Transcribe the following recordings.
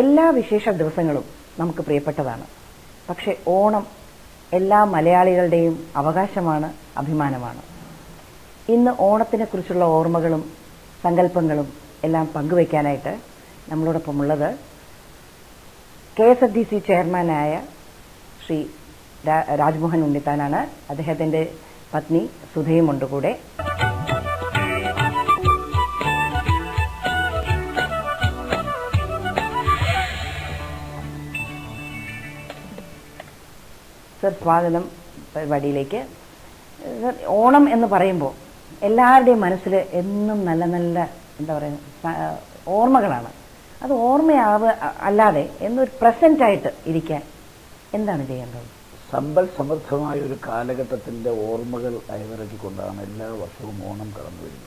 എല്ലാ വിശേഷ ദിവസങ്ങളും നമുക്ക് പ്രിയപ്പെട്ടതാണ് പക്ഷെ ഓണം എല്ലാ മലയാളികളുടെയും അവകാശമാണ് അഭിമാനമാണ് ഇന്ന് ഓണത്തിനെ കുറിച്ചുള്ള ഓർമ്മകളും സങ്കല്പങ്ങളും എല്ലാം പങ്കുവയ്ക്കാനായിട്ട് നമ്മളോടൊപ്പമുള്ളത് K S F D C ചെയർമാനായ ശ്രീ രാ- രാജ്മോഹൻ ഉണ്ണിത്താനാണ് അദ്ദേഹത്തിന്റെ പത്നി സുധയുമുണ്ട് കൂടെ സർ സ്വാഗതം പരിപാടിയിലേക്ക് സർ ഓണം എന്ന് പറയുമ്പോൾ എല്ലാവരുടെയും മനസ്സിൽ എന്നും നല്ല നല്ല എന്താ പറയുക സ- ഓർമ്മകളാണ് അത് ഓർമ്മയാവ അല്ലാതെ എന്നൊരു പ്രസന്റ് ആയിട്ട് ഇരിക്കാൻ എന്താണ് ചെയ്യേണ്ടത് സമ്പൽ സമൃദ്ധമായ ഒരു കാലഘട്ടത്തിന്റെ ഓർമ്മകൾ അയവിറക്കിക്കൊണ്ടാണ് എല്ലാ വർഷവും ഓണം കടന്നു വരുന്നത്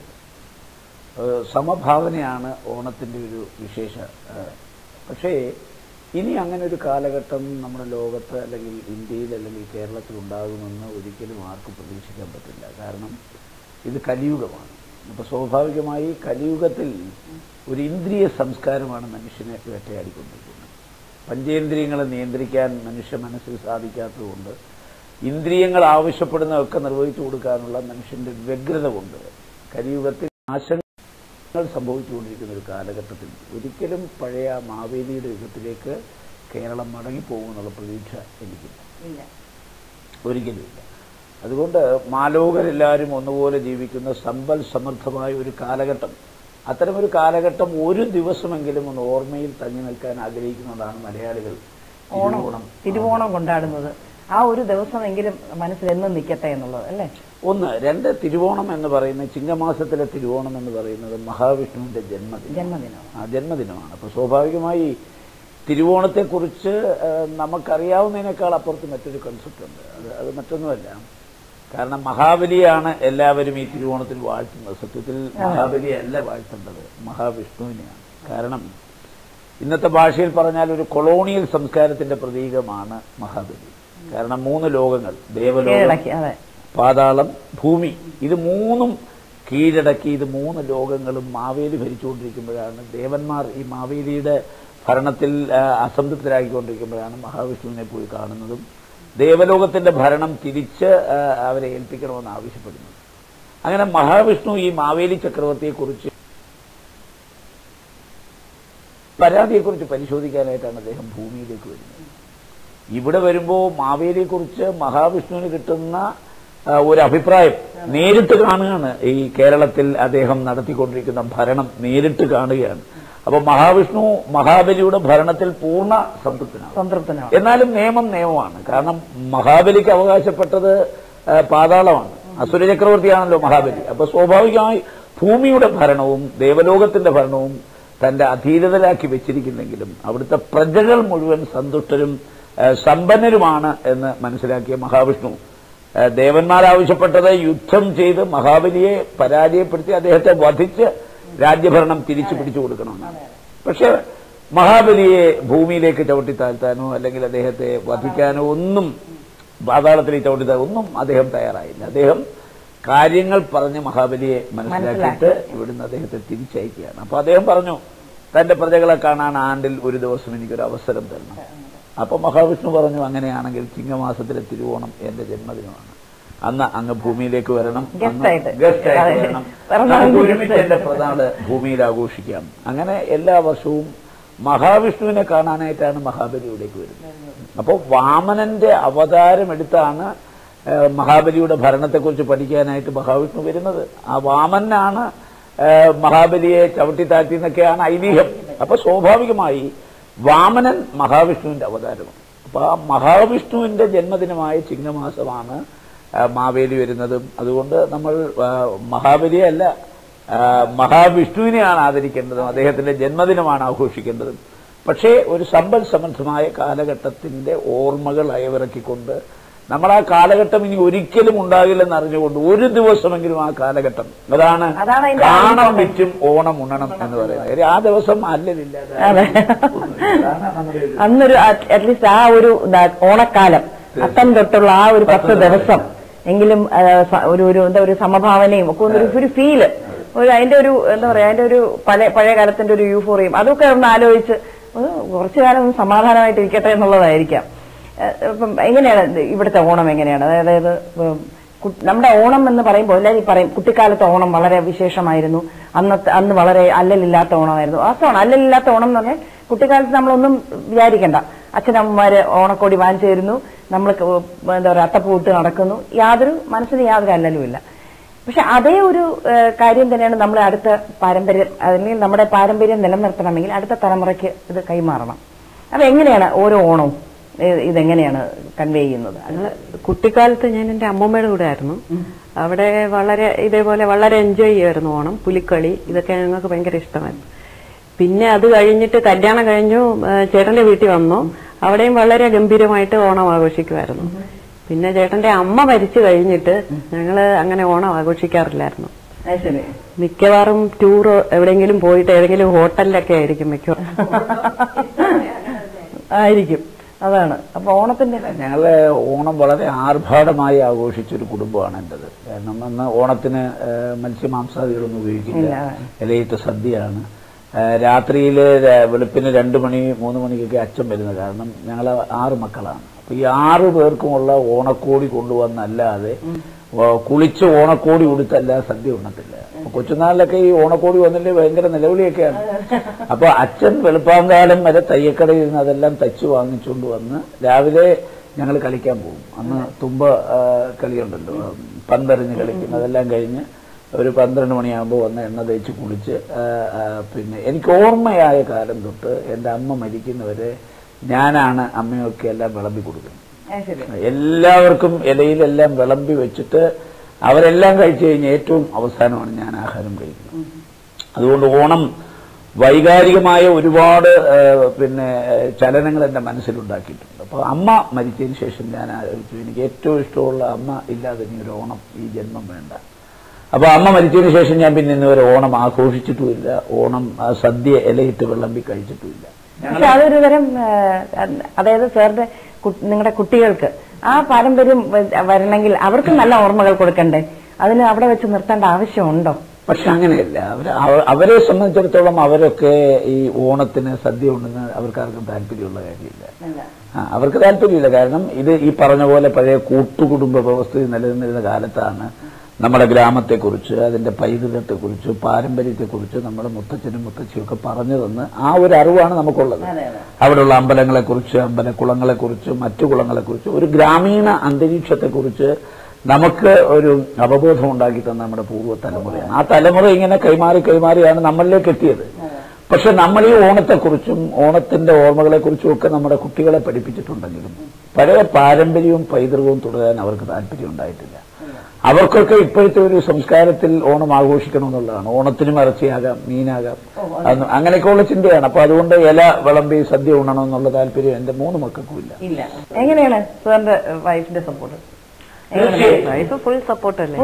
ഏഹ് സമഭാവനയാണ് ഓണത്തിന്റെ ഒരു വിശേഷ ഏഹ് പക്ഷേ ഇനി അങ്ങനെ ഒരു കാലഘട്ടം നമ്മുടെ ലോകത്ത് അല്ലെങ്കിൽ ഇന്ത്യയിൽ അല്ലെങ്കിൽ കേരളത്തിൽ ഉണ്ടാകുമെന്ന് ഒരിക്കലും ആർക്കും പ്രതീക്ഷിക്കാൻ പറ്റില്ല കാരണം ഇത് കലിയുഗമാണ് അപ്പോൾ സ്വാഭാവികമായി കലിയുഗത്തിൽ ഒരു ഇന്ദ്രിയ സംസ്കാരമാണ് മനുഷ്യനെ വേട്ടയാടിക്കൊണ്ടിരിക്കുന്നത് പഞ്ചേന്ദ്രിയങ്ങളെ നിയന്ത്രിക്കാൻ മനുഷ്യ മനസ്സിൽ സാധിക്കാത്തതുകൊണ്ട് ഇന്ദ്രിയങ്ങൾ ആവശ്യപ്പെടുന്നതൊക്കെ നിർവഹിച്ചു കൊടുക്കാനുള്ള മനുഷ്യന്റെ വ്യഗ്രത കൊണ്ട് കലിയുഗത്തിൽ നാശങ്ങൾ സംഭവിച്ചുകൊണ്ടിരിക്കുന്ന ഒരു കാലഘട്ടത്തിൽ ഒരിക്കലും പഴയ മാവേലിയുടെ യുഗത്തിലേക്ക് കേരളം മടങ്ങിപ്പോകുമെന്നുള്ള പ്രതീക്ഷ എനിക്കില്ല ഇല്ല ഒരിക്കലുമില്ല അതുകൊണ്ട് മാലോകരെല്ലാവരും ഒന്നുപോലെ ജീവിക്കുന്ന സമ്പൽ സമൃദ്ധമായ ഒരു കാലഘട്ടം അത്തരമൊരു കാലഘട്ടം ഒരു ദിവസമെങ്കിലും ഒന്ന് ഓർമ്മയിൽ തങ്ങി നിൽക്കാൻ ആഗ്രഹിക്കുന്നതാണ് മലയാളികൾ ഓണം തിരുവോണം. തിരുവോണം കൊണ്ടാടുന്നത് ആ ഒരു ദിവസമെങ്കിലും മനസ്സിൽ എന്നും നിൽക്കട്ടെ എന്നുള്ളത് അല്ലേ ഒന്ന് രണ്ട് തിരുവോണം എന്ന് പറയുന്നത് ചിങ്ങമാസത്തിലെ തിരുവോണം എന്ന് പറയുന്നത് മഹാവിഷ്ണുവിന്റെ ജന്മദിനം ജന്മദിനം ആ ജന്മദിനമാണ് അപ്പോൾ സ്വാഭാവികമായി തിരുവോണത്തെക്കുറിച്ച് ആ, നമുക്കറിയാവുന്നതിനേക്കാൾ അപ്പുറത്ത് മറ്റൊരു കൺസെപ്റ്റ് ഉണ്ട് അത് അത് മറ്റൊന്നുമല്ല കാരണം മഹാബലിയാണ് എല്ലാവരും ഈ തിരുവോണത്തിൽ വാഴ്ത്തുന്നത് സത്യത്തിൽ മഹാബലിയല്ല വാഴ്ത്തേണ്ടത് മഹാവിഷ്ണുവിനെയാണ് കാരണം ഇന്നത്തെ ഭാഷയിൽ പറഞ്ഞാൽ ഒരു കൊളോണിയൽ സംസ്കാരത്തിന്റെ പ്രതീകമാണ് മഹാബലി കാരണം മൂന്ന് ലോകങ്ങൾ ദേവലോകം കീഴടക്കി അതെ പാതാളം ഭൂമി ഇത് മൂന്നും കീഴടക്കി ഇത് മൂന്ന് ലോകങ്ങളും മാവേലി ഭരിച്ചുകൊണ്ടിരിക്കുമ്പോഴാണ് ദേവന്മാർ ഈ മാവേലിയുടെ ഭരണത്തിൽ ആ, അസംതൃപ്തരാക്കിക്കൊണ്ടിരിക്കുമ്പോഴാണ് മഹാവിഷ്ണുവിനെ പോയി കാണുന്നതും ദേവലോകത്തിന്റെ ഭരണം തിരിച്ച് ആ, അവരെ ഏൽപ്പിക്കണമെന്ന് ആവശ്യപ്പെടുന്നത് അങ്ങനെ മഹാവിഷ്ണു ഈ മാവേലി ചക്രവർത്തിയെക്കുറിച്ച് പരാതിയെക്കുറിച്ച് പരിശോധിക്കാനായിട്ടാണ് അദ്ദേഹം ഭൂമിയിലേക്ക് വരുന്നത് ഇവിടെ വരുമ്പോൾ മാവേലിയെക്കുറിച്ച് മഹാവിഷ്ണുവിന് കിട്ടുന്ന ആ, ഒരു അഭിപ്രായം നേരിട്ട് കാണുകയാണ് ഈ കേരളത്തിൽ അദ്ദേഹം നടത്തിക്കൊണ്ടിരിക്കുന്ന ഭരണം നേരിട്ട് കാണുകയാണ് അപ്പൊ മഹാവിഷ്ണു മഹാബലിയുടെ ഭരണത്തിൽ പൂർണ്ണ സംതൃപ്തനാണ് സംതൃപ്തനാണ് എന്നാലും നിയമം നിയമമാണ് കാരണം മഹാബലിക്ക് അവകാശപ്പെട്ടത് ആ, പാതാളമാണ് അസുര ചക്രവർത്തിയാണല്ലോ മഹാബലി അപ്പൊ സ്വാഭാവികമായി ഭൂമിയുടെ ഭരണവും ദേവലോകത്തിന്റെ ഭരണവും തന്റെ അധീനതയിലാക്കി വെച്ചിരിക്കുന്നെങ്കിലും അവിടുത്തെ പ്രജകൾ മുഴുവൻ സന്തുഷ്ടരും ആ, സമ്പന്നരുമാണ് എന്ന് മനസ്സിലാക്കിയ മഹാവിഷ്ണു ആ, ദേവന്മാർ ആവശ്യപ്പെട്ടത് യുദ്ധം ചെയ്ത് മഹാബലിയെ പരാജയപ്പെടുത്തി അദ്ദേഹത്തെ വധിച്ച് രാജ്യഭരണം തിരിച്ചു പിടിച്ചു കൊടുക്കണമെന്നാണ് പക്ഷെ മഹാബലിയെ ഭൂമിയിലേക്ക് ചവിട്ടി താഴ്ത്താനോ അല്ലെങ്കിൽ അദ്ദേഹത്തെ വധിക്കാനോ ഒന്നും പാതാളത്തിലേക്ക് ചവിട്ടി താഴ്ത്താൻ ഒന്നും അദ്ദേഹം തയ്യാറായില്ല അദ്ദേഹം കാര്യങ്ങൾ പറഞ്ഞ് മഹാബലിയെ മനസ്സിലാക്കിയിട്ട് ഇവിടുന്ന് അദ്ദേഹത്തെ തിരിച്ചയക്കുകയാണ് അപ്പൊ അദ്ദേഹം പറഞ്ഞു തന്റെ പ്രജകളെ കാണാൻ ആണ്ടിൽ ഒരു ദിവസം എനിക്കൊരു അവസരം തരണം അപ്പൊ മഹാവിഷ്ണു പറഞ്ഞു അങ്ങനെയാണെങ്കിൽ ചിങ്ങമാസത്തിലെ തിരുവോണം എന്റെ ജന്മദിനമാണ് അന്ന് അങ്ങ് ഭൂമിയിലേക്ക് വരണം Guest ആയിട്ട്. ഗസ്റ്റ് ആയിട്ട് അതെ. വരണം പിറന്നാൾ നമുക്ക് guest ഒരുമിച്ച് എന്റെ പ്രതാള് ഭൂമിയിൽ ആഘോഷിക്കാം അങ്ങനെ എല്ലാ വർഷവും മഹാവിഷ്ണുവിനെ കാണാനായിട്ടാണ് മഹാബലി ഇവിടേക്ക് വരുന്നത് അപ്പോൾ വാമനന്റെ അവതാരം എടുത്താണ് ഏഹ്, മഹാബലിയുടെ ഭരണത്തെക്കുറിച്ച് പഠിക്കാനായിട്ട് മഹാവിഷ്ണു വരുന്നത് ആ വാമനാണ് ഏഹ്, മഹാബലിയെ ചവിട്ടി താഴ്ത്തി എന്നൊക്കെയാണ് ഐതിഹ്യം അപ്പൊ സ്വാഭാവികമായി വാമനൻ മഹാവിഷ്ണുവിന്റെ അവതാരമാണ് അപ്പൊ ആ മഹാവിഷ്ണുവിന്റെ ജന്മദിനമായ ചിങ്ങമാസമാണ് ആ, മാവേലി വരുന്നതും അതുകൊണ്ട് നമ്മൾ ആ, മഹാബലിയെ അല്ല ആ, മഹാവിഷ്ണുവിനെയാണ് ആദരിക്കേണ്ടതും അദ്ദേഹത്തിന്റെ ജന്മദിനമാണ് ആഘോഷിക്കേണ്ടതും പക്ഷേ ഒരു സമ്പൽ സമൃദ്ധമായ കാലഘട്ടത്തിന്റെ ഓർമ്മകൾ അയവിറക്കിക്കൊണ്ട് നമ്മൾ ആ കാലഘട്ടം ഇനി ഒരിക്കലും ഉണ്ടാകില്ലെന്ന് അറിഞ്ഞുകൊണ്ട് ഒരു ദിവസമെങ്കിലും ആ കാലഘട്ടം അതാണ് അതാണ് അതിന്റെ കാണം വിറ്റും ഓണം ഉണ്ണണം എന്ന് പറയുന്നത് കാര്യം ആ ദിവസം അല്ലലില്ല അതെ അന്നൊരു അറ്റ്ലീസ്റ്റ് ആ ഒരു ദാ- ഓണക്കാലം അത്തം തൊട്ടുള്ള ആ ഒരു പത്ത് ദിവസം എങ്കിലും ആ, സ- ഒരു ഒരു എന്താ ഒരു സമഭാവനയും ഒക്കെ ഒന്നൊരു ഒരു ഫീല് ഒരു അതിന്റെ ഒരു എന്താ പറയാ അതിന്റെ ഒരു പല പഴയ കാലത്തിന്റെ ഒരു യൂഫോറിയും അതൊക്കെ ഒന്ന് ആലോചിച്ച് ഒന്ന് കുറച്ചു കാലം ഒന്ന് സമാധാനമായിട്ട് ഇരിക്കട്ടെ എന്നുള്ളതായിരിക്കാം ഏഹ് ഇപ്പം എങ്ങനെയാണ് ഇത് ഇവിടുത്തെ ഓണം എങ്ങനെയാണ് അതായത് ഉം, കു- നമ്മുടെ ഓണം എന്ന് പറയുമ്പോൾ എല്ലാവരും പറയും കുട്ടിക്കാലത്തെ ഓണം വളരെ വിശേഷമായിരുന്നു അന്നത്തെ അന്ന് വളരെ അല്ലലില്ലാത്ത ഓണമായിരുന്നു വാസ്തവമാണ് അല്ലലില്ലാത്ത ഓണം എന്ന് പറഞ്ഞാൽ കുട്ടിക്കാലത്ത് നമ്മളൊന്നും വിചാരിക്കണ്ട അച്ഛനമ്മമാര് ഓണക്കോടി വാങ്ങിച്ചു തരുന്നു നമ്മൾ എന്താ പറയുക അത്തപ്പൂ ഇട്ട് നടക്കുന്നു യാതൊരു മനസ്സിന് യാതൊരു അല്ലലുമില്ല പക്ഷെ അതേ ഒരു ഏഹ്, കാര്യം തന്നെയാണ് നമ്മുടെ അടുത്ത പാരമ്പര്യം അല്ലെങ്കിൽ നമ്മുടെ പാരമ്പര്യം നിലനിർത്തണമെങ്കിൽ അടുത്ത തലമുറയ്ക്ക് ഇത് കൈമാറണം അപ്പൊ എങ്ങനെയാണ് ഓരോ ഓണവും ഏഹ്, ഇതെങ്ങനെയാണ് കൺവേ ചെയ്യുന്നത് കുട്ടിക്കാലത്ത് ഞാൻ എന്റെ അമ്മൂമ്മയുടെ കൂടെ ആയിരുന്നു അവിടെ വളരെ ഇതേപോലെ വളരെ എൻജോയ് ചെയ്യുമായിരുന്നു ഓണം പുലിക്കളി ഇതൊക്കെ ഞങ്ങൾക്ക് ഭയങ്കര ഇഷ്ടമായിരുന്നു പിന്നെ അത് കഴിഞ്ഞിട്ട് കല്യാണം കഴിഞ്ഞു ആ, ചേട്ടന്റെ വീട്ടിൽ വന്നു അവിടെയും വളരെ ഗംഭീരമായിട്ട് ഓണം ആഘോഷിക്കുമായിരുന്നു പിന്നെ ചേട്ടന്റെ അമ്മ മരിച്ചു കഴിഞ്ഞിട്ട് ഞങ്ങള് അങ്ങനെ ഓണം ആഘോഷിക്കാറില്ലായിരുന്നു അത് ശരി മിക്കവാറും ടൂർ എവിടെയെങ്കിലും പോയിട്ട് ഏതെങ്കിലും ഹോട്ടലിലൊക്കെ ആയിരിക്കും മിക്കവാറും ആയിരിക്കും അതാണ് അപ്പൊ ഓണത്തിന്റെ ഞങ്ങള് ഓണം വളരെ ആർഭാടമായി ആഘോഷിച്ചൊരു കുടുംബമാണ് എൻ്റെത് കാരണം അന്ന് ഓണത്തിന് ഏഹ്, മത്സ്യമാംസാദികളൊന്നും ഉപയോഗിക്കില്ല ഇല്ല. ഇലയിട്ട് സദ്യയാണ് രാത്രിയിൽ വെളുപ്പിന് രണ്ട് മണി മൂന്ന് മണിക്കൊക്കെ അച്ഛൻ വരുന്നത് കാരണം ഞങ്ങൾ ആറ് മക്കളാണ് അപ്പൊ ഈ ആറ് പേർക്കുമുള്ള ഓണക്കോടി കൊണ്ടുവന്നല്ലാതെ ഓ, കുളിച്ച് ഓണക്കോടി ഉടുത്തല്ല സദ്യ ഉണ്ണത്തില്ല അപ്പൊ കൊച്ചുനാളിലൊക്കെ ഈ ഓണക്കോടി വന്നില്ലേ ഭയങ്കര നിലവിളിയൊക്കെയാണ് അപ്പൊ അച്ഛൻ വെളുപ്പാങ്കാലം വരെ തയ്യക്കടയിൽ നിന്ന് അതെല്ലാം തച്ചു വാങ്ങിച്ചുകൊണ്ട് വന്ന് രാവിലെ ഞങ്ങൾ കളിക്കാൻ പോകും അന്ന് തുമ്പ ആ, കളിയുണ്ടല്ലോ പന്തെറിഞ്ഞ് കളിക്കും അതെല്ലാം കഴിഞ്ഞ് ഒരു പന്ത്രണ്ട് മണിയാകുമ്പോൾ വന്ന് എണ്ണ തേച്ച് കുളിച്ച് ആ, ആ, പിന്നെ എനിക്ക് ഓർമ്മയായ കാലം തൊട്ട് എൻ്റെ അമ്മ മരിക്കുന്നവരെ ഞാനാണ് അമ്മയൊക്കെ എല്ലാം വിളമ്പി കൊടുക്കുന്നത് അത് ശരി എല്ലാവർക്കും ഇലയിലെല്ലാം വിളമ്പി വെച്ചിട്ട് അവരെല്ലാം കഴിച്ചു കഴിഞ്ഞ് ഏറ്റവും അവസാനമാണ് ഞാൻ ആഹാരം കഴിക്കുന്നത് അതുകൊണ്ട് ഓണം വൈകാരികമായ ഒരുപാട് ആ, പിന്നെ ആ, ചലനങ്ങൾ എൻ്റെ മനസ്സിലുണ്ടാക്കിയിട്ടുണ്ട് അപ്പോൾ അമ്മ മരിച്ചതിന് ശേഷം ഞാൻ ആലോചിച്ചു എനിക്ക് ഏറ്റവും ഇഷ്ടമുള്ള അമ്മ ഇല്ലാതെ ഇനി ഒരു ഓണം ഈ ജന്മം വേണ്ട അപ്പൊ അമ്മ മരിച്ചതിന് ശേഷം ഞാൻ പിന്നെ ഇന്ന് വരെ ഓണം ആഘോഷിച്ചിട്ടുമില്ല ഓണം ആ, സദ്യ ഇലയിട്ട് വിളമ്പി കഴിച്ചിട്ടുമില്ല പക്ഷെ അതൊരു തരം ഏഹ്, അതായത് സാറിന്റെ നിങ്ങളുടെ കുട്ടികൾക്ക് ആ പാരമ്പര്യം വ- വരണമെങ്കിൽ അവർക്ക് നല്ല ഓർമ്മകൾ കൊടുക്കണ്ടേ അതിന് അവിടെ വെച്ച് നിർത്തേണ്ട ആവശ്യമുണ്ടോ പക്ഷെ അങ്ങനെയല്ല അവർ അവരെ സംബന്ധിച്ചിടത്തോളം അവരൊക്കെ ഈ ഓണത്തിന് സദ്യ ഉണ്ടെന്ന് അവർക്കാർക്കും താല്പര്യമുള്ള കാര്യമില്ല ആ, അവർക്ക് താല്പര്യമില്ല കാരണം ഇത് ഈ പറഞ്ഞ പോലെ പഴയ കൂട്ടുകുടുംബ വ്യവസ്ഥ നിലനിന്നിരുന്ന കാലത്താണ് നമ്മുടെ ഗ്രാമത്തെക്കുറിച്ച് അതിന്റെ പൈതൃകത്തെക്കുറിച്ച് പാരമ്പര്യത്തെക്കുറിച്ച് നമ്മുടെ മുത്തച്ഛനും മുത്തച്ഛിയും ഒക്കെ പറഞ്ഞു തന്ന് ആ ഒരു അറിവാണ് നമുക്കുള്ളത് അവിടെയുള്ള അമ്പലങ്ങളെക്കുറിച്ച് അമ്പലക്കുളങ്ങളെക്കുറിച്ച് മറ്റു കുളങ്ങളെക്കുറിച്ച് ഒരു ഗ്രാമീണ അന്തരീക്ഷത്തെക്കുറിച്ച് നമുക്ക് ഒരു അവബോധം ഉണ്ടാക്കി തന്ന നമ്മുടെ പൂർവ്വ തലമുറയാണ് ആ തലമുറ ഇങ്ങനെ കൈമാറി കൈമാറിയാണ് നമ്മളിലേക്ക് എത്തിയത് പക്ഷെ നമ്മൾ ഈ ഓണത്തെക്കുറിച്ചും ഓണത്തിന്റെ ഓർമ്മകളെക്കുറിച്ചും ഒക്കെ നമ്മുടെ കുട്ടികളെ പഠിപ്പിച്ചിട്ടുണ്ടെങ്കിലും പഴയ പാരമ്പര്യവും പൈതൃകവും തുടരാൻ അവർക്ക് താല്പര്യം ഉണ്ടായിട്ടില്ല അവർക്കൊക്കെ ഇപ്പോഴത്തെ ഒരു സംസ്കാരത്തിൽ ഓണം ആഘോഷിക്കണമെന്നുള്ളതാണ് ഓണത്തിനും ഇറച്ചിയാകാം മീനാകാം അന്ന് അങ്ങനെയൊക്കെയുള്ള ചിന്തയാണ് അപ്പൊ അതുകൊണ്ട് ഇല വിളമ്പി സദ്യ ഉണ്ണണം എന്നുള്ള താല്പര്യം എന്റെ മൂന്ന് മക്കൾക്കും ഇല്ല ഇല്ല എങ്ങനെയാണ് സാറിന്റെ വൈഫിന്റെ സപ്പോർട്ട് വൈഫ് ഫുൾ സപ്പോർട്ടല്ലേ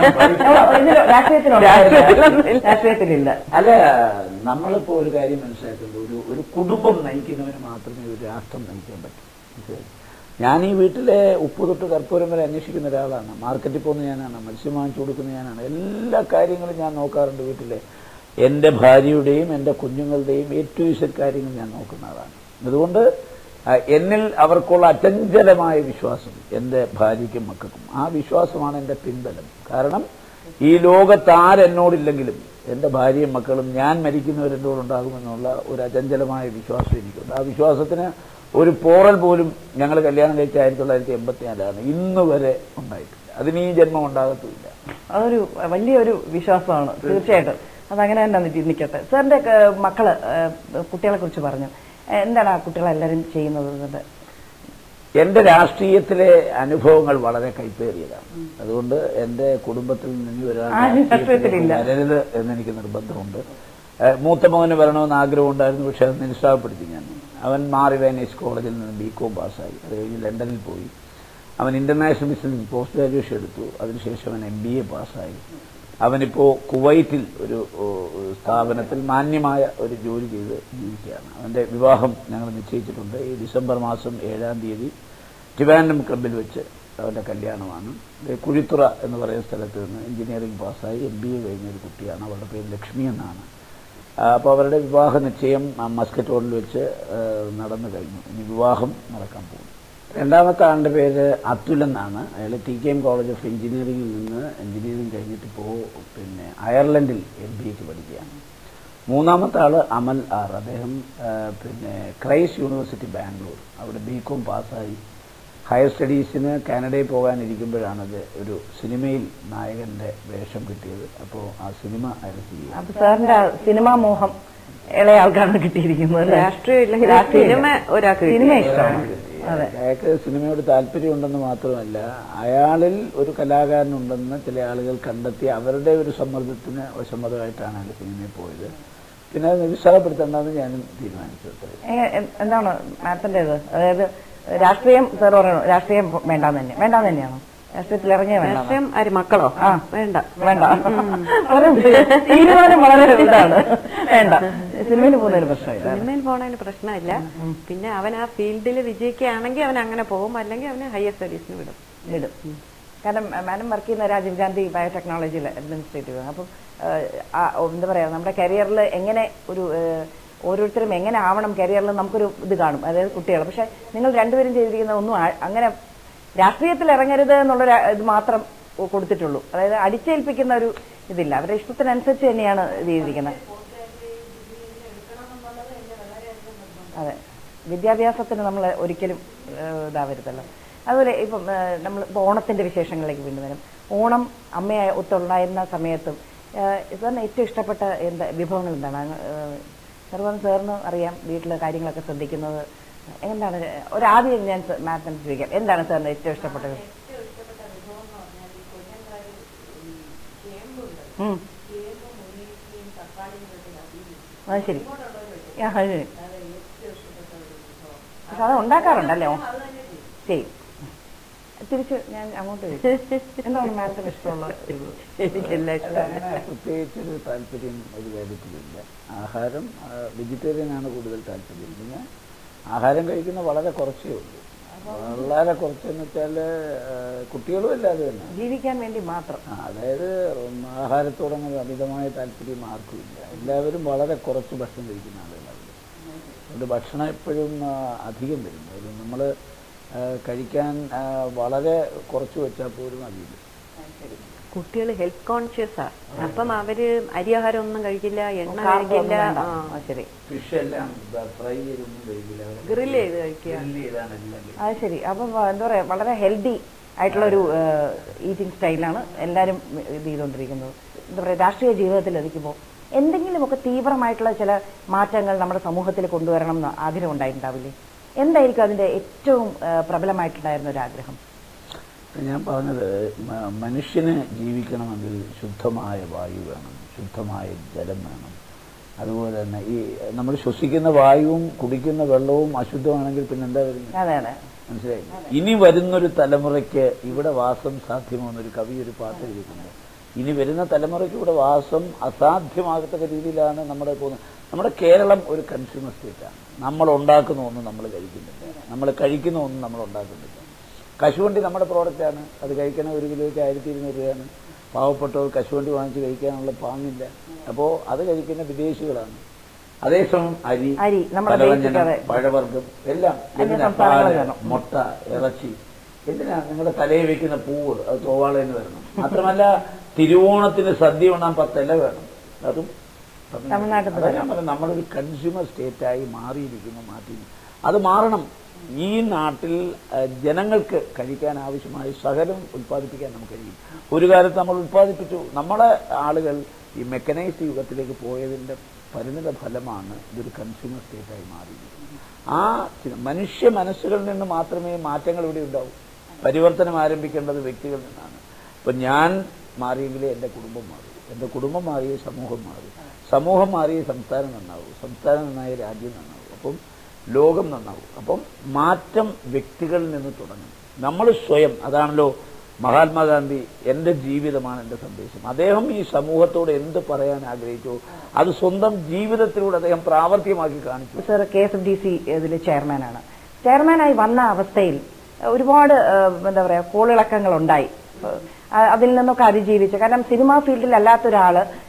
രാഷ്ട്രീയത്തിലില്ല അല്ല നമ്മളിപ്പോ ഒരു കാര്യം മനസ്സിലാക്കുന്നത് ഒരു ഒരു കുടുംബം നയിക്കുന്നവന് മാത്രമേ ഒരു രാഷ്ട്രം നയിക്കാൻ പറ്റൂ മനസ്സിലായോ? ഞാൻ ഈ വീട്ടിലെ ഉപ്പ് തൊട്ട് കർപ്പൂരം വരെ അന്വേഷിക്കുന്ന ഒരാളാണ് മാർക്കറ്റിൽ പോകുന്ന ഞാനാണ് മത്സ്യം വാങ്ങിച്ചു കൊടുക്കുന്ന ഞാനാണ് എല്ലാ കാര്യങ്ങളും ഞാൻ നോക്കാറുണ്ട് വീട്ടിലെ എൻ്റെ ഭാര്യയുടെയും എൻ്റെ കുഞ്ഞുങ്ങളുടെയും ഏറ്റവും ഇഷ്ട കാര്യങ്ങൾ ഞാൻ നോക്കുന്ന ആളാണ് അതുകൊണ്ട് ആ, എന്നിൽ അവർക്കുള്ള അചഞ്ചലമായ വിശ്വാസം എൻ്റെ ഭാര്യയ്ക്കും മക്കൾക്കും ആ വിശ്വാസമാണ് എൻ്റെ പിൻബലം കാരണം ഈ ലോകത്ത് ആരെന്നോടില്ലെങ്കിലും എൻ്റെ ഭാര്യയും മക്കളും ഞാൻ മരിക്കുന്നവരെന്നോടുണ്ടാകുമെന്നുള്ള ഒരു അചഞ്ചലമായ വിശ്വാസം എനിക്കുണ്ട് ആ വിശ്വാസത്തിന് ഒരു പോറൽ പോലും ഞങ്ങൾ കല്യാണം കഴിച്ച ആയിരത്തി തൊള്ളായിരത്തി എൺപത്തിനാലാണ് ഇന്ന് വരെ ഉണ്ടായിട്ടില്ല അതിന് ഈ ജന്മം ഉണ്ടാകത്തുമില്ല അതൊരു വലിയൊരു വിശ്വാസമാണ് തീർച്ചയായിട്ടും അതങ്ങനെ തന്നെ നിൽക്കി- നിൽക്കട്ടെ സാറിന്റെ ഏഹ്, മക്കള് ഏഹ്, കുട്ടികളെ കുറിച്ച് പറഞ്ഞു ഏഹ്, എന്താണ് ആ കുട്ടികളെല്ലാരും ചെയ്യുന്നത് ഇതിന്റെ? എന്റെ രാഷ്ട്രീയത്തിലെ അനുഭവങ്ങൾ വളരെ കൈപ്പേറിയതാണ് അതുകൊണ്ട് എന്റെ കുടുംബത്തിൽ നിന്ന് ഇനി ഒരാൾ ആരും രാഷ്ട്രീയത്തിലില്ല. രാഷ്ട്രീയത്തിലേക്ക് വരരുത് എന്നെനിക്ക് നിർബന്ധമുണ്ട് ഏഹ് മൂത്ത മകന് വരണമെന്ന് ആഗ്രഹമുണ്ടായിരുന്നു പക്ഷെ അത് നിരുത്സാഹപ്പെടുത്തി ഞാൻ അവൻ മാറി വേനേജ് കോളേജിൽ നിന്ന് ബി കോം പാസ്സായി അത് കഴിഞ്ഞ് ലണ്ടനിൽ പോയി അവൻ ഇന്റർനാഷണൽ ബിസിനസ് പോസ്റ്റ് ഗ്രാജുവേഷൻ എടുത്തു അതിനുശേഷം അവൻ എം ബി എ പാസ്സായി അവനിപ്പോ കുവൈറ്റിൽ ഒരു ഓ, സ്ഥാപനത്തിൽ മാന്യമായ ഒരു ജോലി ചെയ്ത് ജീവിക്കുകയാണ് അവന്റെ വിവാഹം ഞങ്ങൾ നിശ്ചയിച്ചിട്ടുണ്ട് ഈ ഡിസംബർ മാസം ഏഴാം തീയതി ട്രിവാൻഡം ക്ലബിൽ വെച്ച് അവന്റെ കല്യാണമാണ് ഇത് കുഴിത്തുറ എന്ന് പറയുന്ന സ്ഥലത്ത് നിന്ന് എഞ്ചിനീയറിംഗ് പാസ്സായി എം ബി എ കഴിഞ്ഞ ഒരു കുട്ടിയാണ് അവളുടെ പേര് ലക്ഷ്മി എന്നാണ് അപ്പോൾ അവരുടെ വിവാഹ നിശ്ചയം ആ മസ്കറ്റ് റോഡിൽ വെച്ച് ആ, നടന്നു കഴിഞ്ഞു ഇനി വിവാഹം നടക്കാൻ പോകും രണ്ടാമത്തെ ആളുടെ പേര് അതുൽ എന്നാണ് അയാൾ T K M college of എഞ്ചിനീയറിംഗിൽ നിന്ന് എഞ്ചിനീയറിംഗ് കഴിഞ്ഞിട്ട് ഇപ്പോൾ പിന്നെ അയർലൻഡിൽ എം ബി എക്ക് പഠിക്കുകയാണ് മൂന്നാമത്തെ ആള് അമൽ ആർ അദ്ദേഹം ആ, പിന്നെ ക്രൈസ്റ്റ് യൂണിവേഴ്സിറ്റി ബാംഗ്ലൂർ അവിടെ ബി കോം പാസ്സായി ഹയർ സ്റ്റഡീസിന് കാനഡയിൽ പോകാനിരിക്കുമ്പോഴാണ് അത് ഒരു സിനിമയിൽ നായകന്റെ വേഷം കിട്ടിയത് അപ്പോൾ ആ സിനിമ അയാൾ ചെയ്യുക അപ്പൊ സാറിന്റെ സിനിമാ മോഹം ഇളയ ആൾക്കാണ് കിട്ടിയിരിക്കുന്നത് അല്ലേ? രാഷ്ട്രീയം ഇല്ലെങ്കിൽ രാഷ്ട്രീയം സിനിമ ഒരാൾക്ക് കിട്ടി. സിനിമ ഇഷ്ടമാണ് അതെ അയാൾക്ക് സിനിമയോട് താല്പര്യമുണ്ടെന്ന് മാത്രമല്ല അയാളിൽ ഒരു കലാകാരനുണ്ടെന്ന് ചില ആളുകൾ കണ്ടെത്തി അവരുടെ ഒരു സമ്മർദ്ദത്തിന് സമ്മതമായിട്ടാണ് അയാൾ സിനിമയിൽ പോയത് പിന്നെ അത് നിരുത്സാഹപ്പെടുത്തേണ്ടെന്ന് ഞാനും തീരുമാനിച്ചു അത്രയും എ- എ- എന്താണ് മാത്തന്റേത് അതായത് രാഷ്ട്രീയം സാർ പറയണു രാഷ്ട്രീയം വേണ്ടാന്ന് തന്നെ വേണ്ടാന്ന് തന്നെയാണോ രാഷ്ട്രീയത്തിൽ ഇറങ്ങിയ വേണ്ട രാഷ്ട്രീയം ആര് മക്കളോ ആ. വേണ്ട വേണ്ട വളരെ തീരുമാനം വളരെ ഇതാണ് വേണ്ട സിനിമയിൽ പോകുന്നതിന് പ്രശ്നമില്ല സിനിമയിൽ പോണതിന് പ്രശ്നമില്ല പിന്നെ അവൻ ആ ഫീൽഡിൽ വിജയിക്കുകയാണെങ്കിൽ അവൻ അങ്ങനെ പോകും അല്ലെങ്കിൽ അവന് ഹയർ സ്റ്റഡീസിന് വിടും വിടും കാരണം മാഡം വർക്ക് ചെയ്യുന്ന രാജീവ് ഗാന്ധി ബയോടെക്നോളജിയിൽ അഡ്മിനിസ്ട്രേറ്റീവ് അപ്പം ഏഹ്, ആ, ഓ, എന്താ പറയാ നമ്മുടെ കരിയറിൽ എങ്ങനെ ഒരു ഏഹ്, ഓരോരുത്തരും എങ്ങനെ ആവണം കരിയറിൽ നമുക്കൊരു ഇത് കാണും അതായത് കുട്ടികൾ പക്ഷെ നിങ്ങൾ രണ്ടുപേരും ചെയ്തിരിക്കുന്ന ഒന്നും ആ- അങ്ങനെ രാഷ്ട്രീയത്തിൽ ഇറങ്ങരുത് എന്നുള്ള ഒരു ഇത് മാത്രം കൊടുത്തിട്ടുള്ളൂ അതായത് അടിച്ചേൽപ്പിക്കുന്ന ഒരു ഇതില്ല അവരുടെ ഇഷ്ടത്തിനനുസരിച്ച് തന്നെയാണ് ഇത് ചെയ്തിരിക്കുന്നത് അതെ വിദ്യാഭ്യാസത്തിന് നമ്മൾ ഒരിക്കലും ഏഹ്, ഇതാവരുതല്ലോ അതുപോലെ ഇപ്പം ഏഹ്, നമ്മൾ ഇപ്പോൾ ഓണത്തിന്റെ വിശേഷങ്ങളിലേക്ക് വീണ്ടും വരും ഓണം അമ്മയെ ഒത്തുണ്ടായിരുന്ന സമയത്തും ഏഹ്, സാറിന് ഏറ്റവും ഇഷ്ടപ്പെട്ട എന്താ വിഭവങ്ങൾ എന്താണ് അങ്ങ്, ഏഹ്, സാർ സാറിന് അറിയാം വീട്ടിലെ കാര്യങ്ങളൊക്കെ ശ്രദ്ധിക്കുന്നത് എന്താണ് ഒരാദ്യം ഞാൻ മാത്തന് ചോദിക്കാം എന്താണ് സാറിന് ഏറ്റവും ഇഷ്ടപ്പെട്ടത് ഉം. അത് ശരി ആ, അത് ശരി പക്ഷെ അത് ഉണ്ടാക്കാറുണ്ടല്ലേ ശരി തിരിച്ച് ഞാൻ അങ്ങോട്ട് ചോദിക്കാം. എന്താണ് മാഡത്തിന് ഇഷ്ടമുള്ള ഒരു- എനിക്കെല്ലാം ഇഷ്ടമാണ് അങ്ങനെ പ്രത്യേകിച്ചൊരു താല്പര്യം ഒരു കാര്യത്തിലില്ല ആഹാരം വെജിറ്റേറിയൻ ആണ് കൂടുതൽ താല്പര്യം പിന്നെ ആഹാരം കഴിക്കുന്ന വളരെ കുറച്ചേ ഉള്ളൂ വളരെ കുറച്ചെന്ന് വെച്ചാൽ കുട്ടികളും അല്ലാതെ തന്നെ ജീവിക്കാൻ വേണ്ടി മാത്രം ആ, അതായത് ഉം, ആഹാരത്തോടൊന്നും അമിതമായ താല്പര്യം ആർക്കും ഇല്ല എല്ലാവരും വളരെ കുറച്ച് ഭക്ഷണം കഴിക്കുന്ന ആളുകളാണ് അതുകൊണ്ട് ഭക്ഷണം എപ്പോഴും ആ, അധികം വരും അത് നമ്മൾ കഴിക്കാൻ ആ, വളരെ കുറച്ച് വെച്ചാൽ പോലും അതില്ല കുട്ടികൾ ഹെൽത്ത് കോൺഷ്യസ് ആ അപ്പം അവര് അരിയാഹാരം ഒന്നും കഴിക്കില്ല എണ്ണ കാർബ് ഒന്നും കഴിക്കില്ല വേണ്ട. ആ. ആ, ശരി ഫിഷ് എല്ലാം ഫ്രൈ ചെയ്തൊന്നും കഴിക്കില്ല Grill ചെയ്ത് കഴിക്കുക. Grill ചെയ്താണ് എല്ലാം കഴിക്കുക. അത് ശരി അപ്പം ആ, എന്താ പറയാ വളരെ ഹെൽത്തി ആയിട്ടുള്ള ഒരു ഈറ്റിംഗ് സ്റ്റൈലാണ് എല്ലാവരും ഇത് ചെയ്തുകൊണ്ടിരിക്കുന്നത് എന്താ പറയുക രാഷ്ട്രീയ ജീവിതത്തിൽ എത്തിക്കുമ്പോൾ എന്തെങ്കിലുമൊക്കെ തീവ്രമായിട്ടുള്ള ചില മാറ്റങ്ങൾ നമ്മുടെ സമൂഹത്തിൽ കൊണ്ടുവരണം എന്ന് ആഗ്രഹം ഉണ്ടായിട്ടുണ്ടാവില്ലേ എന്തായിരിക്കും അതിന്റെ ഏറ്റവും ആ, പ്രബലമായിട്ടുണ്ടായിരുന്ന ഒരു ആഗ്രഹം ഞാൻ പറഞ്ഞത് മ- മനുഷ്യന് ജീവിക്കണമെങ്കിൽ ശുദ്ധമായ വായു വേണം ശുദ്ധമായ ജലം വേണം അതുപോലെ തന്നെ ഈ നമ്മൾ ശ്വസിക്കുന്ന വായുവും കുടിക്കുന്ന വെള്ളവും അശുദ്ധമാണെങ്കിൽ പിന്നെ എന്താ വരുന്നത് അതെ അതെ മനസ്സിലായി ഇനി വരുന്നൊരു തലമുറയ്ക്ക് ഇവിടെ വാസം സാധ്യമാണെന്നൊരു കവി ഒരു പാട്ട് എഴുതിയിട്ടുണ്ട് ഇനി വരുന്ന തലമുറയ്ക്ക് ഇവിടെ വാസം അസാധ്യമാകത്തക്ക രീതിയിലാണ് നമ്മുടെ പോകുന്നത് നമ്മുടെ കേരളം ഒരു കൺസ്യൂമർ സ്റ്റേറ്റാണ് നമ്മൾ ഉണ്ടാക്കുന്ന ഒന്നും നമ്മൾ കഴിക്കുന്നില്ല നമ്മൾ കഴിക്കുന്ന ഒന്നും നമ്മൾ ഉണ്ടാക്കുന്നില്ല കശുവണ്ടി നമ്മുടെ പ്രോഡക്റ്റാണ് അത് കഴിക്കണ ഒരു കിലോയ്ക്ക് ആയിരത്തി ഇരുന്നൂറ് രൂപയാണ് പാവപ്പെട്ടവർ കശുവണ്ടി വാങ്ങിച്ച് കഴിക്കാനുള്ള പാങ്ങില്ല അപ്പോൾ അത് കഴിക്കുന്ന വിദേശികളാണ് അതേസമയം അരി അരി, നമ്മുടെ പലവ്യഞ്ജനം, basic അതെ. പഴവർഗ്ഗം എല്ലാം അന്യ എന്തിനാ? സംസ്ഥാനങ്ങളിൽ പാല്, വേണം. മുട്ട ഇറച്ചി എന്തിനാ നിങ്ങളുടെ തലയിൽ വെക്കുന്ന പൂവ് അത് തോവാളയിൽ നിന്ന് വരണം മാത്രമല്ല തിരുവോണത്തിന് സദ്യ ഉണ്ണാൻ പത്തില വേണം അതും തമിഴ്നാട്ടിൽ നിന്ന് അതാ ഞാൻ പറഞ്ഞത് നമ്മളൊരു കൺസ്യൂമർ സ്റ്റേറ്റായി മാറിയിരിക്കുന്നു മാറ്റി അത് മാറണം ഈ നാട്ടിൽ അഹ്, ജനങ്ങൾക്ക് കഴിക്കാൻ ആവശ്യമായ സകലം ഉൽപ്പാദിപ്പിക്കാൻ നമുക്ക് കഴിയും ഒരു കാലത്ത് നമ്മൾ ഉൽപ്പാദിപ്പിച്ചു നമ്മളെ ആളുകൾ ഈ മെക്കനൈസ്ഡ് യുഗത്തിലേക്ക് പോയതിന്റെ പരിണിത ഫലമാണ് ഇതൊരു കൺസ്യൂമർ സ്റ്റേറ്റായി മാറിയിരിക്കുന്നത് ആ ചി- മനുഷ്യ മനസ്സുകളിൽ നിന്ന് മാത്രമേ മാറ്റങ്ങൾ ഇവിടെ ഉണ്ടാവൂ പരിവർത്തനം ആരംഭിക്കേണ്ടത് വ്യക്തികളിൽ നിന്നാണ് ഇപ്പൊ ഞാൻ മാറിയെങ്കിലേ എൻ്റെ കുടുംബം മാറൂ എൻ്റെ കുടുംബം മാറിയേ സമൂഹം മാറൂ സമൂഹം മാറിയേ സംസ്ഥാനം നന്നാവൂ സംസ്ഥാനം നന്നായ രാജ്യം നന്നാവൂ അപ്പം ലോകം നന്നാവും അപ്പം മാറ്റം വ്യക്തികളിൽ നിന്ന് തുടങ്ങും നമ്മൾ സ്വയം അതാണല്ലോ മഹാത്മാഗാന്ധി എൻ്റെ ജീവിതമാണ് എൻ്റെ സന്ദേശം അദ്ദേഹം ഈ സമൂഹത്തോട് എന്ത് പറയാൻ ആഗ്രഹിച്ചു അത് സ്വന്തം ജീവിതത്തിലൂടെ അദ്ദേഹം പ്രാവർത്തികമാക്കി കാണിച്ചു sir K S F D C ഇതിൽ ചെയർമാനാണ് ചെയർമാനായി വന്ന അവസ്ഥയിൽ ഒരുപാട് ഏഹ്, എന്താ പറയാ കോളിളക്കങ്ങൾ ഉണ്ടായി ഏഹ്, അതിൽ നിന്നൊക്കെ അതിജീവിച്ച് കാരണം സിനിമാ ഫീൽഡിൽ അല്ലാത്ത ഒരാള്